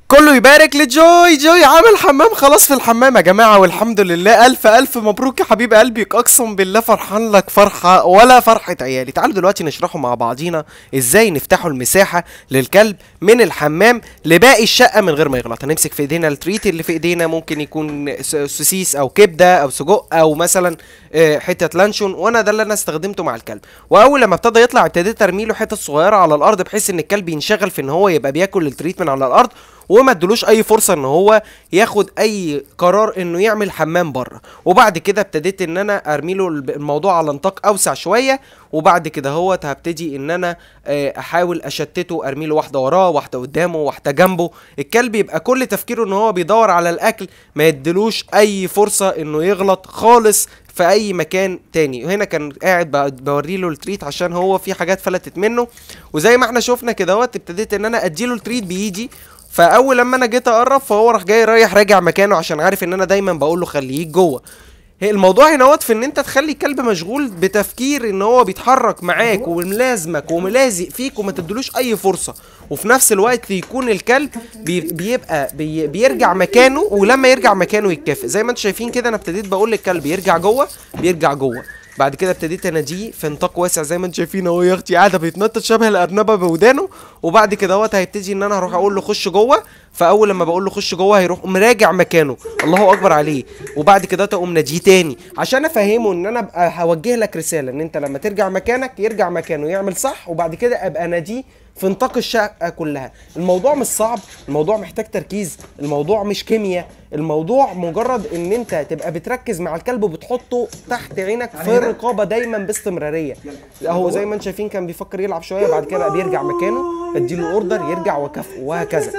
كله يبارك لجوي جوي عامل حمام خلاص في الحمام يا جماعة والحمد لله ألف ألف مبروك يا حبيب قلبي أقسم بالله فرحان لك فرحة ولا فرحة عيالي تعالوا دلوقتي نشرحوا مع بعضينا إزاي نفتحوا المساحة للكلب من الحمام لباقي الشقة من غير ما يغلط هنمسك في إيدينا التريت اللي في إيدينا ممكن يكون س- سوسيس أو كبدة أو سجق أو مثلا آه، حتة لانشون وأنا ده اللي أنا استخدمته مع الكلب وأول لما ابتدى يطلع ابتديت أرمي له حتت صغيرة على الأرض بحيث إن الكلب ينشغل في إن هو يبقى بياكل التريت من على الأرض وما ادلوش اي فرصه ان هو ياخد اي قرار انه يعمل حمام بره وبعد كده ابتديت ان انا ارمي له الب- الموضوع على نطاق اوسع شويه وبعد كده هو هبتدي ان انا آه، احاول اشتته ارمي له واحده وراه واحده قدامه واحده جنبه الكلب يبقى كل تفكيره ان هو بيدور على الاكل ما يدلوش اي فرصه انه يغلط خالص في اي مكان تاني وهنا كان قاعد ب- بوري له التريت عشان هو في حاجات فلتت منه وزي ما احنا شفنا كده اهوت ابتديت ان انا اديله التريت بايدي فاول لما انا جيت اقرب فهو راح جاي رايح راجع مكانه عشان عارف ان انا دايما بقول له خليك جوه هي الموضوع هنا وقت في ان انت تخلي الكلب مشغول بتفكير ان هو بيتحرك معاك وملازمك وملازق فيك وما تدلوش اي فرصه وفي نفس الوقت يكون الكلب بي بيبقى بي بيرجع مكانه ولما يرجع مكانه يتكافئ زي ما انتم شايفين كده انا ابتديت بقول للكلب يرجع جوه بيرجع جوه بعد كده ابتديت اناديه في نطاق واسع زي ما انتم شايفين اهو يا اختي قاعده بيتنطط شبه الارنبه بودانه وبعد كده اهوت هيبتدي ان انا هروح اقول له خش جوه فاول لما بقول له خش جوه هيروح مراجع مكانه الله اكبر عليه وبعد كده تقوم ناديه تاني عشان افهمه ان انا ابقى هوجه لك رساله ان انت لما ترجع مكانك يرجع مكانه يعمل صح وبعد كده ابقى ناديه في نطاق الشقه كلها الموضوع مش صعب الموضوع محتاج تركيز الموضوع مش كيمياء الموضوع مجرد ان انت تبقى بتركز مع الكلب وبتحطه تحت عينك في الرقابه دايما باستمراريه اهو زي ما انتم شايفين كان بيفكر يلعب شويه بعد كده بقى بيرجع مكانه اديله الاوردر يرجع واكافئه وهكذا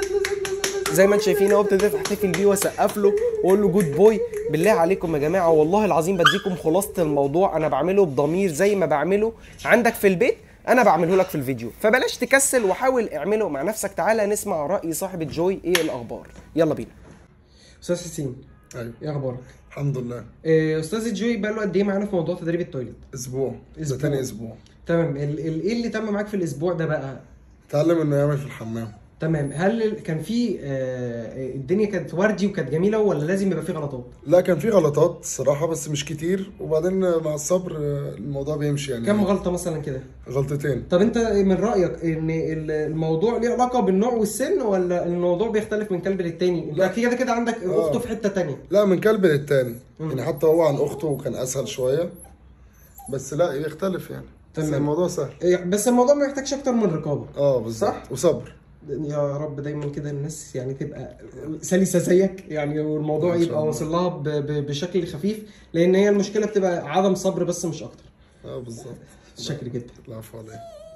زي ما انتم شايفين اهو ابتديت احتفل بيه واسقف له واقول له جود بوي بالله عليكم يا جماعه والله العظيم بديكم خلاصه الموضوع انا بعمله بضمير زي ما بعمله عندك في البيت انا بعمله لك في الفيديو فبلاش تكسل وحاول اعمله مع نفسك تعالى نسمع راي صاحبه جوي ايه الاخبار يلا بينا استاذ حسين ايوه ايه اخبارك الحمد لله استاذ جوي بقى له قد ايه معانا في موضوع تدريب التويلت اسبوع ده أسبوع. تاني اسبوع تمام ال- ال- ايه اللي تم معاك في الاسبوع ده بقى اتعلم انه يعمل في الحمام تمام هل ال- كان في آه، الدنيا كانت وردي وكانت جميله ولا لازم يبقى في غلطات لا كان في غلطات الصراحه بس مش كتير وبعدين مع الصبر الموضوع بيمشي يعني كم غلطه مثلا كده غلطتين طب انت من رايك ان ال- الموضوع ليه علاقه بالنوع والسن ولا الموضوع بيختلف من كلب للتاني انت لا. كده كده عندك آه. اخته في حته تانية لا من كلب للتاني مم. يعني حتى هو عن اخته كان اسهل شويه بس لا يختلف يعني بس تمام. الموضوع سهل إيه، بس الموضوع ما يحتاجش اكتر من رقابه اه بالظبط صح؟ وصبر يا رب دايما كده الناس يعني تبقى سلسه زيك يعني والموضوع إن شاء يبقى الله. واصل لها ب- ب- بشكل خفيف لان هي المشكله بتبقى عدم صبر بس مش اكتر اه بالظبط شكرا جدا العفو عليك